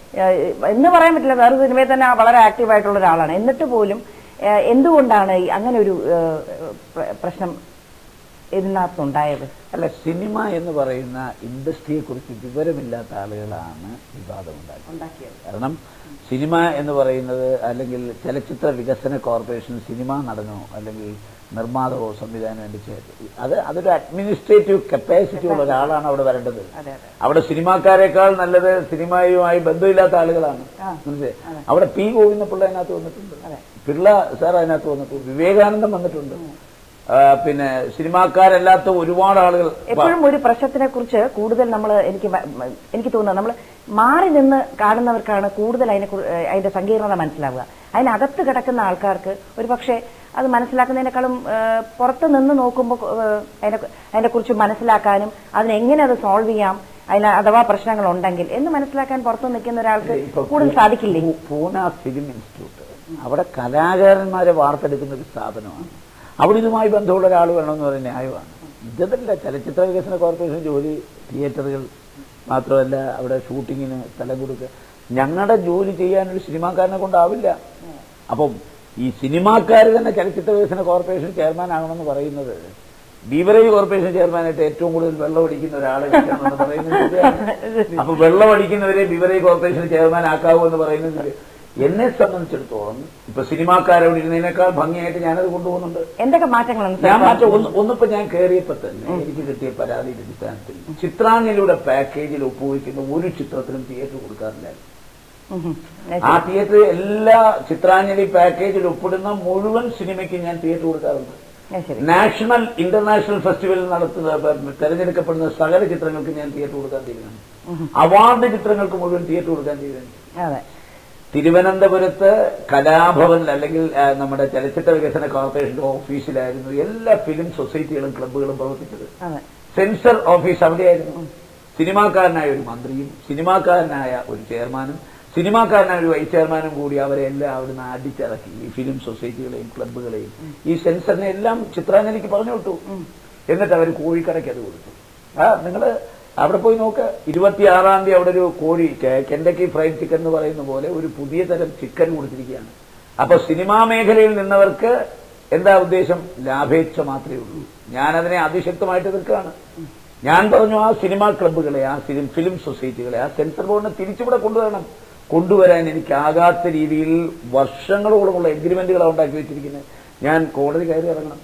ഏഹ്, എന്ന് പറയാൻ പറ്റില്ല വേറെ സിനിമയിൽ തന്നെ വളരെ ആക്റ്റീവ് ആയിട്ടുള്ള ഒരാളാണ് എന്നിട്ട് പോലും ഏഹ്, എന്തുകൊണ്ടാണ് ഈ അങ്ങനെ ഒരു ഏഹ്, പ്ര- പ്രശ്നം ഇതിനകത്തുണ്ടായത് അല്ല സിനിമ എന്ന് പറയുന്ന ഇൻഡസ്ട്രിയെ കുറിച്ച് വിവരമില്ലാത്ത ആളുകളാണ് വിവാദമുണ്ടാക്കുന്നത് ഉണ്ടാക്കിയത് കാരണം സിനിമ എന്ന് പറയുന്നത് അല്ലെങ്കിൽ ചലച്ചിത്ര വികസന കോർപ്പറേഷൻ സിനിമാ നടനോ അല്ലെങ്കിൽ നിർമ്മാതാവോ സംവിധാനം വേണ്ടി ചേർത്ത് അത് അതൊരു അഡ്മിനിസ്ട്രേറ്റീവ് കപ്പാസിറ്റി ഉള്ള ഒരാളാണ് അവിടെ വരേണ്ടത് അതെ അതെ അവിടെ സിനിമാക്കാരെക്കാൾ നല്ലത് സിനിമയുമായി ബന്ധമില്ലാത്ത ആളുകളാണ് ആ. മനസ്സിലായി അവിടെ പി ഗോവിന്ദപിള്ള അതിനകത്ത് വന്നിട്ടുണ്ട് അതെ. പിള്ള സാർ അതിനകത്ത് വന്നിട്ടുണ്ട് വിവേകാനന്ദൻ വന്നിട്ടുണ്ട് ആ, പിന്നെ സിനിമാക്കാരല്ലാത്ത ഒരുപാട് ആളുകൾ എപ്പോഴും ഒരു പ്രശ്നത്തിനെ കുറിച്ച് കൂടുതൽ നമ്മൾ എനിക്ക് മ- മ- എനിക്ക് തോന്നുന്നത് നമ്മൾ മാറി നിന്ന് കാണുന്നവർക്കാണ് കൂടുതൽ അതിനെ കുറി- ഏഹ് അതിന്റെ സങ്കീർണത മനസ്സിലാവുക അതിനകത്ത് കിടക്കുന്ന ആൾക്കാർക്ക് ഒരു പക്ഷേ അത് മനസ്സിലാക്കുന്നതിനേക്കാളും ഏഹ് പുറത്ത് നിന്ന് നോക്കുമ്പോൾ ഏഹ് അതിനെ അതിനെ കുറിച്ച് മനസ്സിലാക്കാനും അതിനെങ്ങനെ അത് സോൾവ് ചെയ്യാം അതിന് അഥവാ പ്രശ്നങ്ങൾ ഉണ്ടെങ്കിൽ എന്ന് മനസ്സിലാക്കാൻ പുറത്ത് നിൽക്കുന്ന ഒരാൾക്ക് ഇപ്പൊ കൂടുതൽ സാധിക്കില്ലേ പൂ- പൂന ഫിലിം ഇൻസ്റ്റിറ്റ്യൂട്ട് അവിടെ കലാകാരന്മാരെ വാർത്തെടുക്കുന്ന ഒരു സ്ഥാപനമാണ് അവിടെ ഇതുമായി ബന്ധമുള്ള ഒരാൾ വേണമെന്ന് പറയുന്ന ന്യായമാണ് ഇതല്ല ചലച്ചിത്ര വികസന കോർപ്പറേഷൻ ജോലി തിയേറ്ററുകൾ മാത്രമല്ല അവിടെ ഷൂട്ടിങ്ങിന് സ്ഥലം കൊടുക്കുക ഞങ്ങളുടെ ജോലി ചെയ്യാൻ ഒരു സിനിമാക്കാരനെ കൊണ്ടാവില്ല അപ്പം ഈ സിനിമാക്കാർ തന്നെ ചലച്ചിത്ര വികസന കോർപ്പറേഷൻ ചെയർമാൻ ആകണമെന്ന് പറയുന്നത് ബീവറേജ് കോർപ്പറേഷൻ ചെയർമാനായിട്ട് ഏറ്റവും കൂടുതൽ വെള്ളം അടിക്കുന്ന ഒരാളെ വെക്കണമെന്ന് പറയുന്നത് ശരിയാണ്. അപ്പൊ വെള്ളം അടിക്കുന്നവരെ ബീവറേജ് കോർപ്പറേഷൻ ചെയർമാൻ ആക്കാവൂ എന്ന് പറയുന്നത് എന്നെ സംബന്ധിച്ചിടത്തോളം ഇപ്പൊ സിനിമാക്കാരോട് ഇരുന്നതിനേക്കാൾ ഭംഗിയായിട്ട് ഞാനത് കൊണ്ടുപോകുന്നുണ്ട് എന്തൊക്കെ മാറ്റങ്ങളാണ് ഞാൻ സാർ മാറ്റം ഒന്ന് ഒന്നിപ്പോ ഞാൻ കയറിയപ്പോ തന്നെ എനിക്ക് കിട്ടിയ പരാതിയുടെ അടിസ്ഥാനത്തിൽ ചിത്രാഞ്ജലിയുടെ പാക്കേജിൽ ഒപ്പുവയ്ക്കുന്ന ഒരു ചിത്രത്തിനും തിയേറ്റർ കൊടുക്കാറില്ല ഉം ഉം. അത് ആ ശരി. തിയേറ്റർ എല്ലാ ചിത്രാഞ്ജലി പാക്കേജിൽ ഒപ്പിടുന്ന മുഴുവൻ സിനിമയ്ക്ക് ഞാൻ തിയേറ്റർ കൊടുക്കാറുണ്ട് അത് ശരി നാഷണൽ ഇന്റർനാഷണൽ ഫെസ്റ്റിവൽ നടത്തുന്ന പ- തെരഞ്ഞെടുക്കപ്പെടുന്ന സകല ചിത്രങ്ങൾക്ക് ഞാൻ തിയേറ്റർ കൊടുക്കാൻ തീരുമാനിച്ചു അവാർഡ് ചിത്രങ്ങൾക്ക് മുഴുവൻ തിയേറ്റർ കൊടുക്കാൻ തീരുമാനിച്ചു അതെ തിരുവനന്തപുരത്ത് കലാഭവനിൽ അല്ലെങ്കിൽ ആ, നമ്മുടെ ചലച്ചിത്ര വികസന കോർപ്പറേഷന്റെ ഓഫീസിലായിരുന്നു എല്ലാ ഫിലിം സൊസൈറ്റികളും ക്ലബ്ബുകളും പ്രവർത്തിച്ചത് അതെ സെൻസർ ഓഫീസ് അവിടെയായിരുന്നു സിനിമാക്കാരനായ ഒരു മന്ത്രിയും സിനിമാക്കാരനായ ഒരു ചെയർമാനും സിനിമാക്കാരനായ ഒരു വൈസ് ചെയർമാനും കൂടി അവരെ എല്ലാം അവിടുന്ന് അടിച്ചിറക്കി ഈ ഫിലിം സൊസൈറ്റികളെയും ക്ലബ്ബുകളെയും ഈ സെൻസറിനെ എല്ലാം ചിത്രാഞ്ജലിക്ക് പറഞ്ഞു വിട്ടു എന്നിട്ട് അവർ കോഴിക്കടയ്ക്ക് അത് കൊടുത്തു ആ നിങ്ങൾ അവിടെ പോയി നോക്ക് ഇരുപത്തിയാറാം തീയതി അവിടെ ഒരു കോഴി കെ- കെൻഡക്കി ഫ്രൈഡ് ചിക്കൻ എന്ന് പറയുന്ന പോലെ ഒരു പുതിയ തരം ചിക്കൻ കൊടുത്തിരിക്കുകയാണ് അപ്പൊ സിനിമാ മേഖലയിൽ നിന്നവർക്ക് എന്താ ഉദ്ദേശം ലാഭേച്ഛ മാത്രമേ ഉള്ളൂ ഞാനതിനെ അതിശക്തമായിട്ട് എതിർക്കുകയാണ് ഞാൻ പറഞ്ഞു ആ സിനിമാ ക്ലബ്ബുകളെ ആ ഫിലിം ഫിലിം സൊസൈറ്റികളെ ആ സെൻസർ ബോർഡിനെ തിരിച്ചുകൂടെ കൊണ്ടുവരണം കൊണ്ടുവരാൻ എനിക്കാകാത്ത രീതിയിൽ വർഷങ്ങളോളമുള്ള എഗ്രിമെന്റുകളാണ് ഉണ്ടാക്കി വെച്ചിരിക്കുന്നത് ഞാൻ കോടതി കയറി ഇറങ്ങണം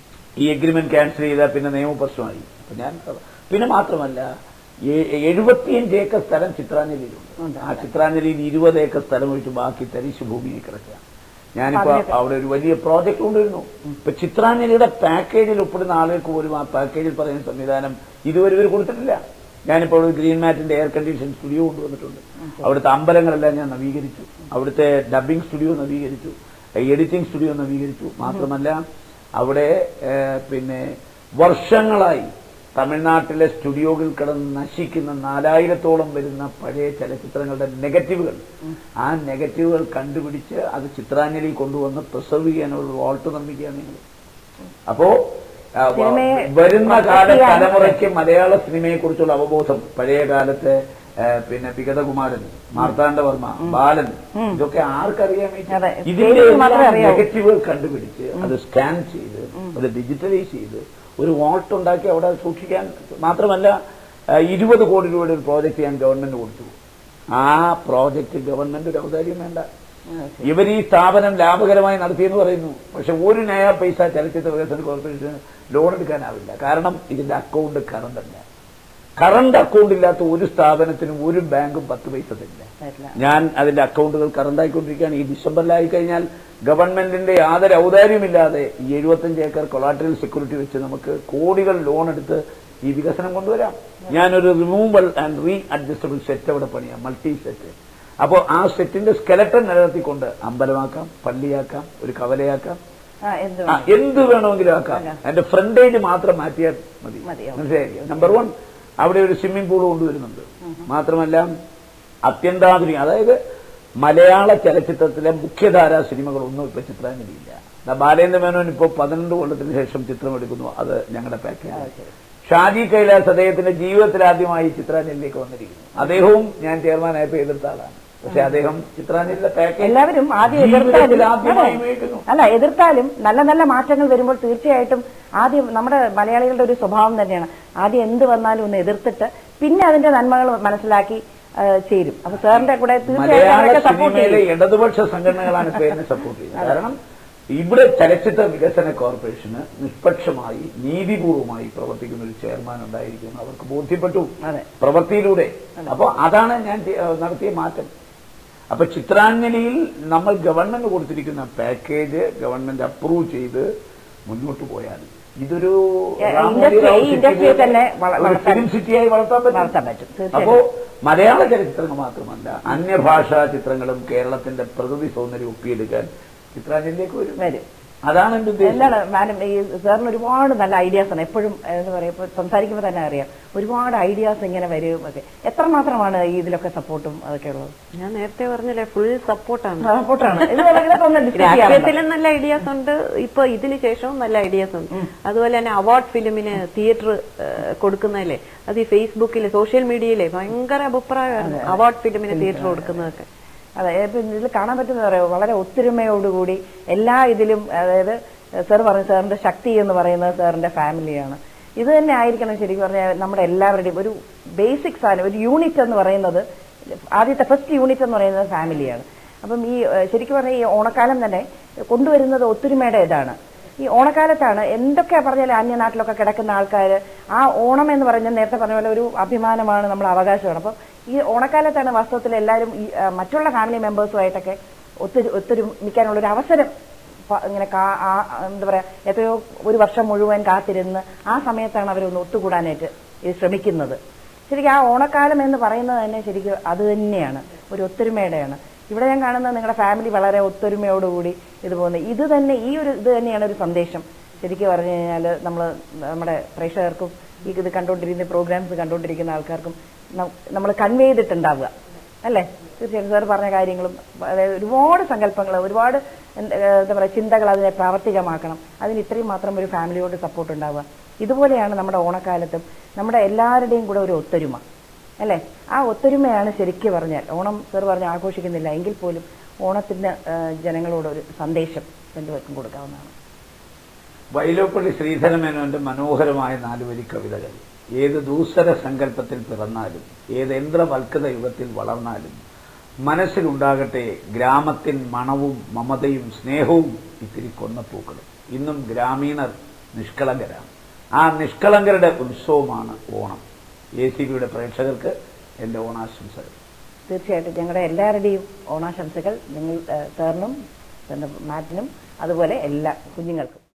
ഈ എഗ്രിമെന്റ് ക്യാൻസൽ ചെയ്താൽ പിന്നെ നിയമപ്രശ്നമായി അപ്പൊ ഞാൻ പിന്നെ മാത്രമല്ല എ- എഴുപത്തിയഞ്ച് ഏക്കർ സ്ഥലം ചിത്രാഞ്ജലിയിലുണ്ട് ആ ചിത്രാഞ്ജലിയിൽ ഇരുപത് ഏക്കർ സ്ഥലം ഒഴിച്ച് ബാക്കി തരിശു ഭൂമിയിൽ കിടക്കുക ഞാനിപ്പോ അവിടെ ഒരു വലിയ പ്രോജക്റ്റ് കൊണ്ടുവരുന്നു ഇപ്പൊ ചിത്രാഞ്ജലിയുടെ പാക്കേജിൽ ഒപ്പിടുന്ന ആളുകൾക്ക് പോലും ആ പാക്കേജിൽ പറയുന്ന സംവിധാനം ഇതുവരെ ഇവർ കൊടുത്തിട്ടില്ല ഞാനിപ്പോൾ ഒരു ഗ്രീൻ മാറ്റിന്റെ എയർ കണ്ടീഷൻ സ്റ്റുഡിയോ കൊണ്ടുവന്നിട്ടുണ്ട് അവിടുത്തെ അമ്പലങ്ങളെല്ലാം ഞാൻ നവീകരിച്ചു അവിടുത്തെ ഡബിംഗ് സ്റ്റുഡിയോ നവീകരിച്ചു എഡിറ്റിംഗ് സ്റ്റുഡിയോ നവീകരിച്ചു മാത്രമല്ല അവിടെ ഏഹ്, പിന്നെ വർഷങ്ങളായി തമിഴ്നാട്ടിലെ സ്റ്റുഡിയോകളിൽ കിടന്ന് നശിക്കുന്ന നാലായിരത്തോളം വരുന്ന പഴയ ചലച്ചിത്രങ്ങളുടെ നെഗറ്റീവുകൾ ആ നെഗറ്റീവുകൾ കണ്ടുപിടിച്ച് അത് ചിത്രാഞ്ജലി കൊണ്ടുവന്ന് പ്രിസർവ് ചെയ്യാനുള്ള വാൾട്ട് നിർമ്മിക്കുകയാണ് ഞങ്ങൾ അപ്പോ ആ, വ- സിനിമയെ വരുന്ന കാല ചെയ്യാൻ തലമുറയ്ക്ക് മലയാള സിനിമയെ കുറിച്ചുള്ള അവബോധം പഴയ കാലത്തെ ആ, പിന്നെ വിഗതകുമാരൻ മാർത്താണ്ഡവർമ്മ ബാലൻ ഇതൊക്കെ ആർക്കറിയാൻ വേണ്ടി അതെ. ഇതിന്റെ പേര് മാത്രമേ അറിയാവൂ. നെഗറ്റീവുകൾ കണ്ടുപിടിച്ച് അത് സ്കാൻ ചെയ്ത് അത് ഡിജിറ്റലൈസ് ചെയ്ത് ഒരു വാൾട്ട് ഉണ്ടാക്കി അവിടെ സൂക്ഷിക്കാൻ മാത്രമല്ല ആ, ഇരുപത് കോടി രൂപയുടെ ഒരു പ്രോജക്റ്റ് ഞാൻ ഗവൺമെന്റ് കൊടുത്തു ആ പ്രോജക്റ്റ് ഗവൺമെന്റ് ഒരു ഔദാര്യം വേണ്ട ഇവർ ഈ സ്ഥാപനം ലാഭകരമായി നടത്തിയെന്ന് പറയുന്നു പക്ഷെ ഒരു നയ പൈസ ചലച്ചിത്ര വികസന കോർപ്പറേഷന് ലോൺ എടുക്കാനാവില്ല കാരണം ഇതിന്റെ അക്കൗണ്ട് കറണ്ട് അല്ല കറണ്ട് അക്കൗണ്ട് ഇല്ലാത്ത ഒരു സ്ഥാപനത്തിനും ഒരു ബാങ്കും പത്ത് പൈസ തരില്ല തരില്ല. ഞാൻ അതിന്റെ അക്കൗണ്ടുകൾ കറണ്ടായിക്കൊണ്ടിരിക്കുകയാണ് ഈ ഡിസംബറിലായി കഴിഞ്ഞാൽ ഗവൺമെന്റിന്റെ യാതൊരു ഔദാര്യമില്ലാതെ ഈ എഴുപത്തഞ്ച് ഏക്കർ കൊളാട്രൽ സെക്യൂരിറ്റി വെച്ച് നമുക്ക് കോടികൾ ലോൺ എടുത്ത് ഈ വികസനം കൊണ്ടുവരാം ഞാനൊരു removal and readjustable set അവിടെ പണിയാം മൾട്ടി സെറ്റ് അപ്പോൾ ആ സെറ്റിന്റെ സ്കെലട്ടൻ നിലനിർത്തിക്കൊണ്ട് അമ്പലമാക്കാം പള്ളിയാക്കാം ഒരു കവലയാക്കാം ആ എന്ത് ആ, എന്ത് വേണമെങ്കിലും ആക്കാം എന്റെ ഫ്രണ്ടേജ് മാത്രം മാറ്റിയാൽ മതി മതിയാവും. മനസ്സിലായില്ലേ നമ്പർ വൺ അവിടെ ഒരു സ്വിമ്മിംഗ് പൂൾ കൊണ്ടുവരുന്നുണ്ട് മാത്രമല്ല അത്യന്താധുനിക അതായത് മലയാള ചലച്ചിത്രത്തിലെ മുഖ്യധാരാ സിനിമകളൊന്നും ഇപ്പൊ ചിത്രാഞ്ജലിയില്ല ദാ ബാലേന്ദ്ര മേനോൻ ഇപ്പോൾ പതിനെട്ട് കൊല്ലത്തിന് ശേഷം ചിത്രം എടുക്കുന്നു അത് ഞങ്ങളുടെ പാക്കേജ് ഷാജി കൈലാസ് അദ്ദേഹത്തിന്റെ ജീവിതത്തിൽ ആദ്യമായി ചിത്രാഞ്ജലിയിലേക്ക് വന്നിരിക്കുന്നു അദ്ദേഹവും ഞാൻ ചെയർമാനായപ്പോൾ എതിർത്ത ആളാണ് പക്ഷെ അദ്ദേഹം ചിത്രാഞ്ജലിയുടെ പാക്കേജ് എല്ലാവരും ആദ്യം ജീവിതത്തിൽ എതിർത്താലും ആദ്യമായി അതെ. ഉപയോഗിക്കുന്നു അല്ല എതിർത്താലും നല്ല നല്ല മാറ്റങ്ങൾ വരുമ്പോൾ തീർച്ചയായിട്ടും ആദ്യം നമ്മുടെ മലയാളികളുടെ ഒരു സ്വഭാവം തന്നെയാണ് ആദ്യം എന്ത് വന്നാലും ഒന്ന് എതിർത്തിട്ട് പിന്നെ അതിന്റെ നന്മകൾ മനസ്സിലാക്കി ആ, ചേരും അപ്പൊ സാറിന്റെ കൂടെ തീർച്ചയായിട്ടും മലയാള അവരൊക്കെ സപ്പോർട്ട് സിനിമയിലെ ചെയ്യും ഇടതുപക്ഷ സംഘടനകളാണ് ഇപ്പൊ എന്നെ സപ്പോർട്ട് ചെയ്യുന്നത് കാരണം ഇവിടെ ചലച്ചിത്ര വികസന കോർപ്പറേഷന് നിഷ്പക്ഷമായി നീതിപൂർവമായി പ്രവർത്തിക്കുന്ന ഒരു ചെയർമാൻ ഉണ്ടായിരിക്കും അവർക്ക് ബോധ്യപ്പെട്ടു അതെ. പ്രവൃത്തിയിലൂടെ അപ്പോൾ അതാണ് ഞാൻ ചെ- ഏഹ് നടത്തിയ മാറ്റം അപ്പൊ ചിത്രാഞ്ജലിയിൽ നമ്മൾ ഗവൺമെന്റ് കൊടുത്തിരിക്കുന്ന പാക്കേജ് ഗവൺമെന്റ് അപ്രൂവ് ചെയ്ത് മുന്നോട്ട് പോയാൽ ഇതൊരു ഏ, രാമോജി ഇൻഡസ്ട്രി- റാവു ഈ സിറ്റി ഇൻഡസ്ട്രിയെ പോലെ തന്നെ വള- ഒരു വളർത്താൻ- ഫിലിം സിറ്റിയായി വളർത്താൻ പറ്റും വളർത്താൻ പറ്റും, തീർച്ചയായും. അപ്പോ മലയാള ചലച്ചിത്രങ്ങൾ മാത്രമല്ല അന്യഭാഷാ ചിത്രങ്ങളും കേരളത്തിന്റെ പ്രകൃതി സൗന്ദര്യം ഒപ്പിയെടുക്കാൻ ചിത്രാഞ്ജലിയിലേക്ക് വരും വരും അതാണ് എന്റെ ഉദ്ദേശം എന്താണ് മാഡം ഈ സാറിന് ഒരുപാട് നല്ല ഐഡിയാസ് ആണ് എപ്പോഴും എന്താ പറയാ ഇപ്പൊ സംസാരിക്കുമ്പോൾ തന്നെ അറിയാം ഒരുപാട് ഐഡിയാസ് ഇങ്ങനെ വരും ഒക്കെ എത്രമാത്രമാണ് ഈ ഇതിലൊക്കെ സപ്പോർട്ടും അതൊക്കെ ഉള്ളത് ഞാൻ നേരത്തെ പറഞ്ഞില്ലേ ഫുൾ സപ്പോർട്ടാണ് സപ്പോർട്ടാണ് ഇത് വളരെ ഒന്ന് discuss ചെയ്യാറുണ്ടോ? രാഷ്ട്രീയത്തിലും നല്ല ഐഡിയാസ് ഉണ്ട് ഇപ്പൊ ഇതിന് ശേഷവും നല്ല ഐഡിയാസ് ഉണ്ട് അതുപോലെ തന്നെ അവാർഡ് ഫിലിമിന് തിയേറ്റർ കൊടുക്കുന്നതല്ലേ അത് ഈ ഫേസ്ബുക്കിൽ സോഷ്യൽ മീഡിയയിലെ ഭയങ്കര അഭിപ്രായമായിരുന്നു അവാർഡ് ഫിലിമിന് തിയേറ്റർ കൊടുക്കുന്നതൊക്കെ അതെ ഇപ്പൊ ഇതിൽ കാണാൻ പറ്റുന്ന പറയാം വളരെ ഒത്തൊരുമയോടുകൂടി എല്ലാ ഇതിലും അതായത് സാർ പറഞ്ഞു സാറിന്റെ ശക്തി എന്ന് പറയുന്നത് സാറിന്റെ ഫാമിലിയാണ് ഇത് തന്നെ ആയിരിക്കണം ശരിക്കും പറഞ്ഞാൽ നമ്മുടെ എല്ലാവരുടെയും ഒരു ബേസിക് സാധനം ഒരു യൂണിറ്റ് എന്ന് പറയുന്നത് ആദ്യത്തെ ഫസ്റ്റ് യൂണിറ്റ് എന്ന് പറയുന്നത് ഫാമിലിയാണ് അപ്പം ഈ ഏഹ്, ശരിക്കും പറഞ്ഞാൽ ഈ ഓണക്കാലം തന്നെ കൊണ്ടുവരുന്നത് ഒത്തൊരുമയുടെ ഇതാണ് ഈ ഓണക്കാലത്താണ് എന്തൊക്കെ പറഞ്ഞാൽ അന്യനാട്ടിലൊക്കെ കിടക്കുന്ന ആൾക്കാർ ആ ഓണം എന്ന് പറഞ്ഞാൽ നേരത്തെ പറഞ്ഞ പോലെ ഒരു അഭിമാനമാണ് നമ്മുടെ അവകാശമാണ് അപ്പം ഈ ഓണക്കാലത്താണ് വാസ്തവത്തിൽ എല്ലാവരും ഈ ആ, മറ്റുള്ള ഫാമിലി മെമ്പേഴ്സുമായിട്ടൊക്കെ ഒത്തൊരു ഒത്തൊരുമിക്കാനുള്ള ഒരു അവസരം പ- ഇങ്ങനെ കാ- ആ- എന്താ പറയാ എത്രയോ ഒരു വർഷം മുഴുവൻ കാത്തിരുന്ന് ആ സമയത്താണ് അവരൊന്ന് ഒത്തുകൂടാനായിട്ട് ഇത് ശ്രമിക്കുന്നത് ശരിക്കും ആ ഓണക്കാലം എന്ന് പറയുന്നത് തന്നെ ശരിക്കും അത് തന്നെയാണ് ഒരു ഒത്തൊരുമയുടെയാണ് ഇവിടെ ഞാൻ കാണുന്നത് നിങ്ങളുടെ ഫാമിലി വളരെ ഒത്തൊരുമയോടുകൂടി ഇത് പോകുന്നത് ഇത് തന്നെ ഈ ഒരു ഇത് തന്നെയാണ് ഒരു സന്ദേശം ശരിക്കും പറഞ്ഞു കഴിഞ്ഞാൽ നമ്മൾ നമ്മുടെ പ്രേക്ഷകർക്കും ഈ ഇത് കണ്ടുകൊണ്ടിരിക്കുന്ന പ്രോഗ്രാംസ് കണ്ടുകൊണ്ടിരിക്കുന്ന ആൾക്കാർക്കും നമ്മൾ കൺവേ ചെയ്തിട്ടുണ്ടാവുക അല്ലേ തീർച്ചയായിട്ടും സാർ പറഞ്ഞ കാര്യങ്ങളും അതായത് ഒരുപാട് സങ്കല്പങ്ങൾ ഒരുപാട് എന്ത്- ഏഹ് എന്താ പറയുക ചിന്തകൾ അതിനെ പ്രാവർത്തികമാക്കണം അതിന് ഇത്രയും മാത്രം ഒരു ഫാമിലിയോട് സപ്പോർട്ട് ഉണ്ടാവുക ഇതുപോലെയാണ് നമ്മുടെ ഓണക്കാലത്തും നമ്മുടെ എല്ലാവരുടെയും കൂടെ ഒരു ഒത്തൊരുമ അല്ലേ ആ ഒത്തൊരുമയാണ് ശരിക്കും പറഞ്ഞാൽ ഓണം സാർ പറഞ്ഞ് ആഘോഷിക്കുന്നില്ല എങ്കിൽ പോലും ഓണത്തിന് ഏഹ് ജനങ്ങളോട് ഒരു സന്ദേശം രണ്ടുപേർക്കും കൊടുക്കാവുന്നതാണ് വൈലോപ്പള്ളി ശ്രീധരമേനോന്റെ മനോഹരമായ നാലുവരി കവിതകൾ ഏത് ദൂസര സങ്കല്പത്തിൽ പിറന്നാലും ഏത് യന്ത്രവൽക്കൃത യുഗത്തിൽ വളർന്നാലും മനസ്സിലുണ്ടാകട്ടെ ഗ്രാമത്തിൻ മണവും മമതയും സ്നേഹവും ഇത്തിരി കൊന്നപ്പൂക്കളും ഇന്നും ഗ്രാമീണർ നിഷ്കളങ്കരാണ് ആ നിഷ്കളങ്കരുടെ ഉത്സവമാണ് ഓണം എ സി ബിയുടെ പ്രേക്ഷകർക്ക് എന്റെ ഓണാശംസകൾ തീർച്ചയായിട്ടും ഞങ്ങളുടെ എല്ലാവരുടെയും ഓണാശംസകൾ നിങ്ങൾ ഏഹ് സാറിനും സാറിന്റെ മാറ്റിനും അതുപോലെ എല്ലാ കുഞ്ഞുങ്ങൾക്കും